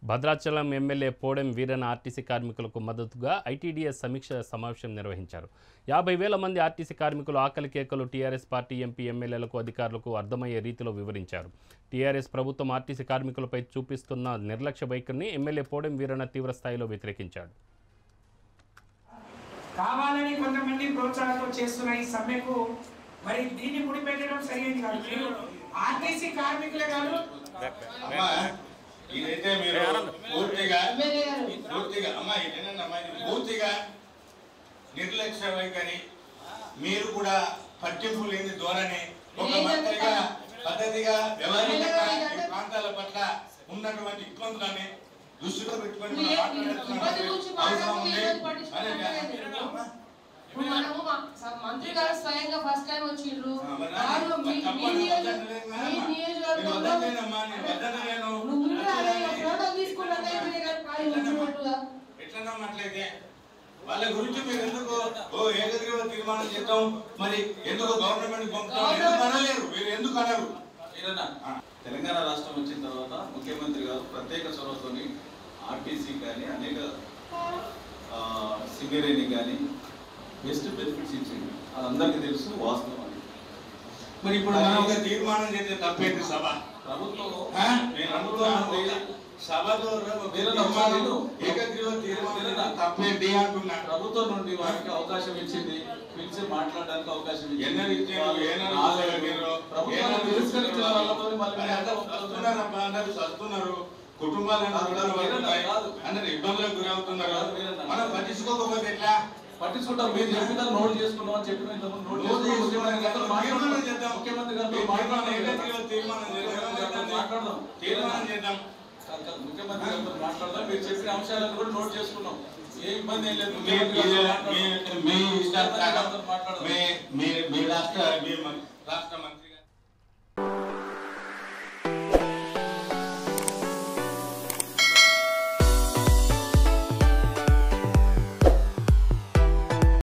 Bhadrachalam MLA Podem Veeranna RTC కార్మికులకు మద్దతుగా ITDS సమీక్ష సమావేశం నిర్వహించారు యాభై వేల మంది ఆర్టీసీ కార్మికులు ఆకలి కేకలు టీఆర్ఎస్ పార్టీ ఎంపీ ఎమ్మెల్యేలకు అధికారులకు అర్థమయ్యే రీతిలో వివరించారు టీఆర్ఎస్ ప్రభుత్వం ఆర్టీసీ కార్మికులపై చూపిస్తున్న నిర్లక్ష్య వైఖరిని ఎమ్మెల్యే పోడెం వీరన్న తీవ్ర స్థాయిలో వ్యతిరేకించాడు కావాలని కొంతమంది ప్రోత్సాహంతో చేస్తున్న ఈ సమ్మెకు మరి దీన్ని ముడిపెట్టడం సరైనది కాదు మీరు ఆర్టీసీ కార్మికులే కాదు అమ్మా ఇదైతే మీరు పూర్తిగా పూర్తిగా అమ్మా ఇదేనండి అమ్మా ఇది పూర్తిగా నిర్లక్ష్య వైఖరి మీరు కూడా పట్టింపు లేని ధోరణి ఒక మంత్రిగా పద్ధతిగా వ్యవహరించిన ఈ ప్రాంతాల పట్ల ఉన్నటువంటి ఇబ్బందులని దృష్టిలో పెట్టుకొని మనం మాట్లాడుతున్న అవసరం ఉంది అదే అమ్మా, ఇప్పుడు మనము మా- స- మంత్రి గారు స్వయంగా ఫస్ట్ టైం వచ్చిండ్రు ఆ, మరి వాళ్ళు మీ- తప్పని మీ నియోజక- పద్ధతి లేదమ్మా. మీ నేను నియోజకవర్గంలో వద్దలేనమ్మా, నేను వద్దలేను. నువ్వు ముందు అదే ఫోటో తీసుకున్నాక ఎమ్మెల్యే గారు ఖాళీ ఉంచినట్టుగా. ఎట్లన్నా అట్లయితే వాళ్ళ గురించి మీరు ఎందుకు ఓ ఏకగ్రీవ తీర్మానం చేద్దాం మరి ఎందుకు గవర్నమెంట్ పంపుతాం ఎందుకు అనలేరు మీరు ఎందుకు అనరు ఏదన్నా తెలంగాణ రాష్ట్రం వచ్చిన తర్వాత ముఖ్యమంత్రి గారు ప్రత్యేక చొరవతోని ఆర్టీసీ కానీ అనేక ఆ, సింగరేణి కానీ బెస్ట్ బెనిఫిట్స్ ఇచ్చింది అది అందరికీ తెలుసు వాస్తవం అది మరి ఇప్పుడు మనం ఒక తీర్మానం చేస్తే తప్పేంటి సభ ప్రభుత్వం ఆ? నేను అనుకున్నాను ఒక సభ ద్వారా ఒక తీర్మానం, ఏకగ్రీవ తీర్మానం తప్పేంటి అంటున్నా ప్రభుత్వం నుండి వారికి అవకాశం ఇచ్చింది పిలిచి మాట్లాడడానికి అవకాశం ఎన్నడూ ఇచ్చారు, ఏనాడు రాలేదు. ఇచ్చారు? ప్రభుత్వాన్ని ఏనాడు తిరస్కరించిన ఇచ్చారు? వాళ్ళతో మళ్ళీ మరి అందరూ చస్తున్నారమ్మా, అందరూ చస్తున్నారు కుటుంబాలను కాదు, అందరూ కాదు, పడుతున్నాయి. కాదు. అందరూ ఇబ్బందులకు గురవుతున్నారు కాదు, వీరన్న. మనం పట్టించుకోకపోతే ఎట్లా పట్టించుకుంటాం మీరు చెప్పిన నోట్ చేసుకున్నాం అని చెప్పిన ఇంతకుముందు నోట్ నోట్ చేసుకున్నాం. చేసుకున్నాం. ముఖ్యమంత్రి గారితో తీర్మానం మాట్లాడదాం. చేద్దాం. ముఖ్యమంత్రి గారితో తీర్మానం మాట్లాడదాం. ఏకగ్రీవ తీర్మానం చేద్దాం. ముఖ్యమంత్రి గారితో మాట్లాడదాం తీర్మానం చేద్దాం కాదు, కాదు, ముఖ్యమంత్రి గారితో మాట్లాడదాం మీరు చెప్పిన అంశాలను కూడా నోట్ చేసుకున్నాం ఏ ఇబ్బంది ఏం లేదు మీ- ముఖ్యమంత్రి మీ- గారితో మీ- మాట్లాడదాం. మీ ఇష్టానుసారం ముఖ్యమంత్రి గారితో మాట్లాడదాం. మీ మీ మీ రాష్ట్ర మీ మ- రాష్ట్ర